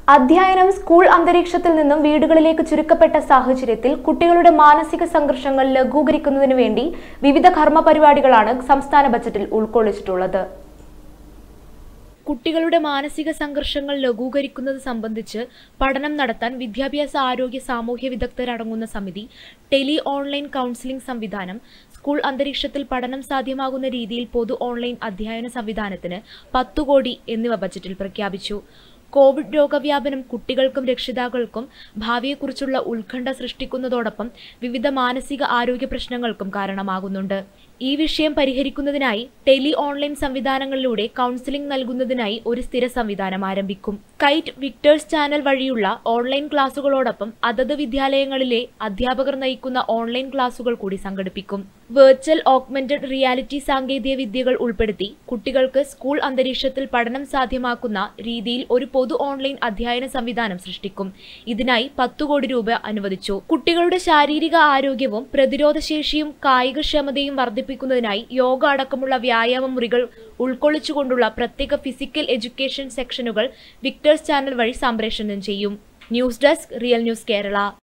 അധ്യയനം സ്കൂൾ അന്തരീക്ഷത്തിൽ നിന്നും വീടുകളിലേക്ക് ചുരുക്കപ്പെട്ട സാഹചര്യത്തിൽ കുട്ടികളുടെ മാനസിക സംഘർഷങ്ങൾ ലഘൂകരിക്കുന്നതിനു വേണ്ടി വിവിധ കർമ്മ പരിപാടികളാണ് സംസ്ഥാന ബജറ്റിൽ ഉൾക്കൊള്ളിച്ചിട്ടുള്ളത് കുട്ടികളുടെ മാനസിക സംഘർഷങ്ങൾ ലഘൂകരിക്കുന്നത് സംബന്ധിച്ച് പഠനം നടത്താൻ വിദ്യാഭ്യാസ ആരോഗ്യ സാമൂഹ്യ വിദഗ്ധരടങ്ങുന്ന സമിതി ടെലി ഓൺലൈൻ കൗൺസിലിംഗ് സംവിധാനം സ്കൂൾ അന്തരീക്ഷത്തിൽ പഠനം സാധ്യമാകുന്ന രീതിയിൽ പൊതു ഓൺലൈൻ അധ്യയന സംവിധാനത്തിന് പത്തു കോടി എന്നിവ ബജറ്റിൽ പ്രഖ്യാപിച്ചു കോവിഡ് രോഗവ്യാപനം കുട്ടികൾക്കും രക്ഷിതാക്കൾക്കും ഭാവിയെക്കുറിച്ചുള്ള ഉത്കണ്ഠ സൃഷ്ടിക്കുന്നതോടൊപ്പം വിവിധ മാനസിക ആരോഗ്യ പ്രശ്നങ്ങൾക്കും കാരണമാകുന്നുണ്ട് ഈ വിഷയം പരിഹരിക്കുന്നതിനായി ടെലി ഓൺലൈൻ സംവിധാനങ്ങളിലൂടെ കൗൺസിലിംഗ് നൽകുന്നതിനായി ഒരു സ്ഥിര സംവിധാനം ആരംഭിക്കും കൈറ്റ് വിക്ടേഴ്സ് ചാനൽ വഴിയുള്ള ഓൺലൈൻ ക്ലാസുകളോടൊപ്പം അതത് വിദ്യാലയങ്ങളിലെ അധ്യാപകർ നയിക്കുന്ന ഓൺലൈൻ ക്ലാസുകൾ കൂടി സംഘടിപ്പിക്കും വെർച്വൽ ഓഗ്മെന്റഡ് റിയാലിറ്റി സാങ്കേതിക വിദ്യകൾ ഉൾപ്പെടുത്തി കുട്ടികൾക്ക് സ്കൂൾ അന്തരീക്ഷത്തിൽ പഠനം സാധ്യമാക്കുന്ന രീതിയിൽ ഒരു പൊതു ഓൺലൈൻ അധ്യയന സംവിധാനം സൃഷ്ടിക്കും ഇതിനായി പത്തു കോടി രൂപ അനുവദിച്ചു കുട്ടികളുടെ ശാരീരിക ആരോഗ്യവും പ്രതിരോധശേഷിയും കായികക്ഷമതയും വർദ്ധിപ്പിക്കുന്നതിനായി യോഗ അടക്കമുള്ള വ്യായാമ മുറികൾ ഉൾക്കൊള്ളിച്ചുകൊണ്ടുള്ള പ്രത്യേക ഫിസിക്കൽ എഡ്യൂക്കേഷൻ സെക്ഷനുകൾ വിക്ടേഴ്സ് ചാനൽ വഴി സംപ്രേഷണം ചെയ്യും news desk real news Kerala